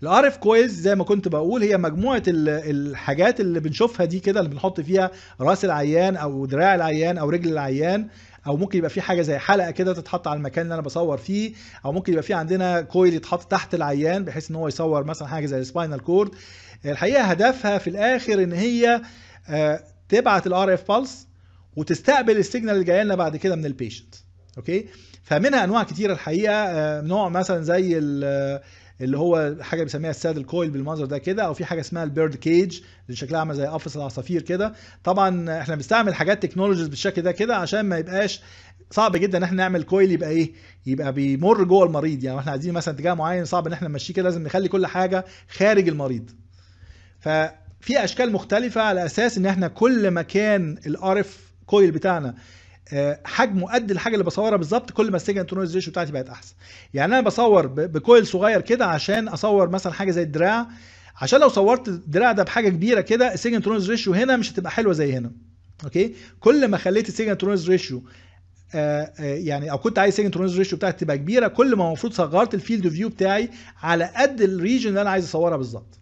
الار اف كويلز زي ما كنت بقول هي مجموعه ال- الحاجات اللي بنشوفها دي كده اللي بنحط فيها راس العيان او دراع العيان او رجل العيان او ممكن يبقى في حاجه زي حلقه كده تتحط على المكان اللي انا بصور فيه او ممكن يبقى في عندنا كويل يتحط تحت العيان بحيث ان هو يصور مثلا حاجه زي السباينال كورد الحقيقه هدفها في الاخر ان هي آه، تبعت الار اف بالس وتستقبل السيجنال اللي جايه لنا بعد كده من البيشنت اوكي فمنها انواع كتيره الحقيقه آه، نوع مثلا زي ال- اللي هو حاجه بيسميها السادل كويل بالمنظر ده كده او في حاجه اسمها البيرد كيج اللي شكلها عامل زي قفص العصافير كده طبعا احنا بنستعمل حاجات تكنولوجيز بالشكل ده كده عشان ما يبقاش صعب جدا ان احنا نعمل كويل يبقى ايه يبقى بيمر جوه المريض يعني احنا عايزين مثلا اتجاه معين صعب ان احنا نمشيه كده لازم نخلي كل حاجه خارج المريض ففي اشكال مختلفه على اساس ان احنا كل ما كان الار اف كويل بتاعنا آه، حجمه قد الحاجه اللي بصورها بالظبط كل ما السيجنال تو نويز ريشيو بتاعتي بقت احسن يعني انا بصور ب- بكويل صغير كده عشان اصور مثلا حاجه زي الدراع عشان لو صورت الدراع ده بحاجه كبيره كده السيجنال تو نويز ريشيو هنا مش هتبقى حلوه زي هنا اوكي كل ما خليت السيجنال تو نويز ريشيو آه، آه، يعني او كنت عايز سيجنال تو نويز ريشيو بتاعتي تبقى كبيره كل ما المفروض صغرت الفيلد فيو بتاعي على قد الريجن اللي انا عايز اصورها بالظبط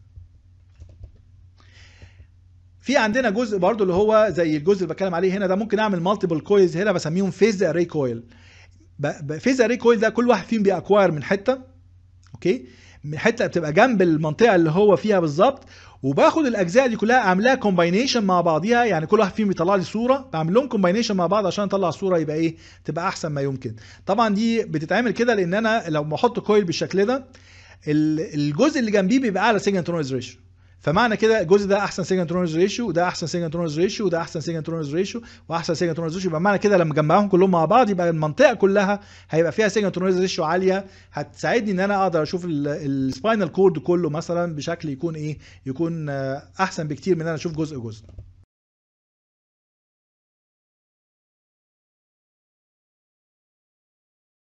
في عندنا جزء برضو اللي هو زي الجزء اللي بتكلم عليه هنا ده ممكن اعمل مالتيبل كويلز هنا بسميهم فيز اري كويل فيز اري كويل ده كل واحد فيهم بيأكواير من حته اوكي من حته بتبقى جنب المنطقه اللي هو فيها بالظبط وباخد الاجزاء دي كلها اعملها كومباينيشن مع بعضيها يعني كل واحد فيهم يطلع لي صوره بعمل لهم كومباينيشن مع بعض عشان اطلع الصوره يبقى ايه تبقى احسن ما يمكن طبعا دي بتتعمل كده لان انا لو بحط كويل بالشكل ده ال- الجزء اللي جنبيه بيبقى اعلى سيجنال تو نويز ريشيو فمعنى كده الجزء ده احسن سيجنال تو نويز ريشيو وده احسن سيجنال تو نويز ريشيو وده احسن سيجنال تو نويز ريشيو واحسن سيجنال تو نويز ريشيو يبقى معنى كده لما اجمعهم كلهم مع بعض يبقى المنطقه كلها هيبقى فيها سيجنال تو نويز ريشيو عاليه هتساعدني ان انا اقدر اشوف السباينال كورد كله مثلا بشكل يكون ايه يكون آه، احسن بكتير من ان انا اشوف جزء جزء